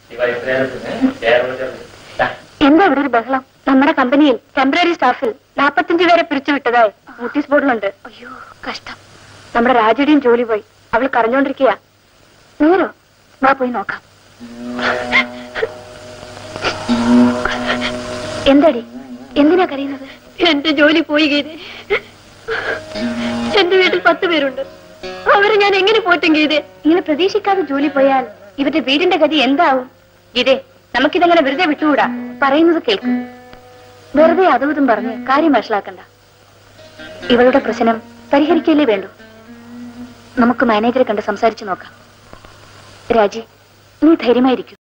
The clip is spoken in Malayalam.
എന്താ ഇവിടെ ഒരു ബഹളം നമ്മുടെ കമ്പനിയിൽ ടെമ്പററി സ്റ്റാഫിൽ നാപ്പത്തഞ്ച് പേരെ പിരിച്ചുവിട്ടതായി നോട്ടീസ് ബോർഡിലുണ്ട് അയ്യോ കഷ്ടം നമ്മുടെ രാജയുടെയും ജോലി പോയി അവൾ കരഞ്ഞോണ്ടിരിക്കുക നേരോ വാ പോയി നോക്കാം എന്താടി എന്തിനാ കരയുന്നത് എന്റെ ജോലി പോയി ഗീതെ എന്റെ വീട്ടിൽ പത്ത് പേരുണ്ട് അവരെ ഞാൻ എങ്ങനെ പോറ്റും ഗീതെ ഇങ്ങനെ പ്രതീക്ഷിക്കാതെ ജോലി പോയാൽ ഇവരുടെ വീടിന്റെ ഗതി എന്താവും ഇതേ നമുക്കിതങ്ങനെ വെറുതെ വിട്ടുകൂടാ പറയുന്നത് കേൾക്കും വെറുതെ അതും ഇതും പറഞ്ഞ് കാര്യം വഷളാക്കണ്ട ഇവളുടെ പ്രശ്നം പരിഹരിക്കല്ലേ വേണ്ടു നമുക്ക് മാനേജറെ കണ്ട് സംസാരിച്ചു നോക്കാം രാജി നീ ധൈര്യമായിരിക്കും